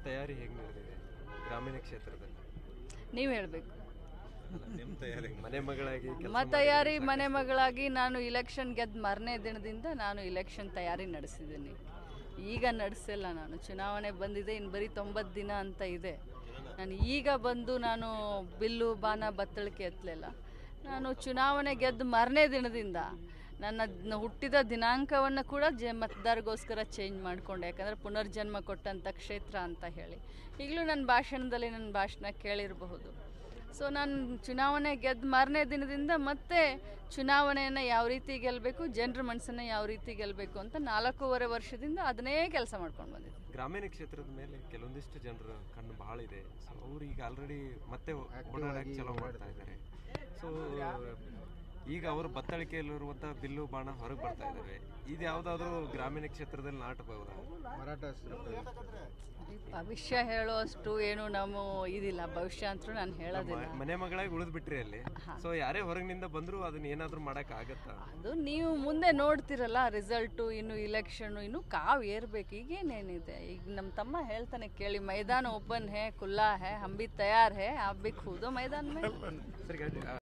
ತಯಾರಿ ಹೇಗೆ ನಡೆದಿದೆ ಗ್ರಾಮೀಣ ಕ್ಷೇತ್ರದಲ್ಲಿ ನೀವು ಹೇಳಬೇಕು ನಿಮ್ಮ ತಯಾರಿ ಮನೆ ಮಗಳಾಗಿ ಕೆಲ್ಸ ನಮ್ಮ ತಯಾರಿ ಮನೆ ಮಗಳಾಗಿ ನಾನು ಇಲೆಕ್ಷನ್ ಗೆದ್ದ ಮಾರನೇ ದಿನದಿಂದ ನಾನು ಇಲೆಕ್ಷನ್ ತಯಾರಿ ನಡೆಸಿದ್ದೀನಿ ಈಗ ನಡೆಸಿಲ್ಲ ನಾನು ಚುನಾವಣೆ ಬಂದಿದೆ ಇನ್ನು ಬರೀ ತೊಂಬತ್ತು ದಿನ ಅಂತ ಇದೆ ನಾನು ಈಗ ಬಂದು ನಾನು ಬಿಲ್ಲು ಬಾನ ಬತ್ತಳಿಕೆ ಎತ್ತಲಿಲ್ಲ ನಾನು ಚುನಾವಣೆ ಗೆದ್ದ ಮಾರನೇ ದಿನದಿಂದ ನನ್ನ ನ- ಹುಟ್ಟಿದ ದಿನಾಂಕವನ್ನು ಕೂಡ ಜ ಮತದಾರಗೋಸ್ಕರ ಚೇಂಜ್ ಮಾಡಿಕೊಂಡೆ ಯಾಕಂದರೆ ಪುನರ್ಜನ್ಮ ಕೊಟ್ಟಂಥ ಕ್ಷೇತ್ರ ಅಂತ ಹೇಳಿ ಈಗಲೂ ನನ್ನ ಭಾಷಣದಲ್ಲಿ ನನ್ನ ಭಾಷಣ ಕೇಳಿರಬಹುದು ಸೊ ನಾನು ಚುನಾವಣೆ ಗೆದ್ದ ಮಾರನೇ ದಿನದಿಂದ ಮತ್ತೆ ಚುನಾವಣೆಯನ್ನು ಯಾವ ರೀತಿ ಗೆಲ್ಲಬೇಕು ಜನರ ಮನಸ್ಸನ್ನು ಯಾವ ರೀತಿ ಗೆಲ್ಲಬೇಕು ಅಂತ ನಾಲ್ಕೂವರೆ ವರ್ಷದಿಂದ ಅದನ್ನೇ ಕೆಲಸ ಮಾಡ್ಕೊಂಡು ಬಂದಿದ್ದೆ ಗ್ರಾಮೀಣ ಕ್ಷೇತ್ರದ ಮೇಲೆ ಕೆಲವೊಂದಿಷ್ಟು ಜನರ ಕಣ್ಣು ಬಹಳ ಇದೆ ಸೊ ಅವ್ರು ಈಗ ಆಲ್ರೆಡಿ ಮತ್ತೆ ಓಡಾಡಕ್ಕೆ ಚಲೋ ಮಾಡ್ತಾ ಇದ್ದಾರೆ ಸೊ ಈಗ ಅವರು ಬತ್ತಳಿಕೆಯಲ್ಲಿರುವಂತಹ ಬಿಲ್ಲು ಬಾಣ ಹೊರಗೆ ಬರ್ತಾ ಇದ್ದಾರೆ ಇದು ಯಾವುದಾದ್ರೂ ಗ್ರಾಮೀಣ ಕ್ಷೇತ್ರದಲ್ಲಿ ನಾಟಬಹುದಾ ಭವಿಷ್ಯ ಹೇಳೋಷ್ಟು ಏನು ನಮ್ಮ ಇದಿಲ್ಲ ಭವಿಷ್ಯ ಅಂತೂ ನಾನು ಹೇಳೋದಿಲ್ಲ ಮನೆ ಮಗಳಾಗಿ ಉಳಿದ್ ಬಿಟ್ರಿ ಅಲ್ಲಿ ಸೊ ಯಾರೇ ಹೊರಗಿನಿಂದ ಬಂದ್ರು ಅದನ್ನ ಏನಾದ್ರೂ ಮಾಡಕ್ ಆಗತ್ತಾ ಅದು ನೀವು ಮುಂದೆ ನೋಡ್ತಿರಲ್ಲ ರಿಸಲ್ಟು ಇನ್ನು ಇಲೆಕ್ಷನ್ನು ಇನ್ನು ಕಾವು ಏರ್ಬೇಕು ಈಗೇನೇನಿದೆ ಈಗ ನಮ್ಮ ತಮ್ಮ ಹೇಳ್ತಾನೆ ಕೇಳಿ ಮೈದಾನ ಓಪನ್ ಹೇ ಖುಲ್ಲಾ ಹೇ ಹಮ್ ಭಿ ತಯಾರ್ ಹೇ आप भी खुदो मैदान में ಸರಿ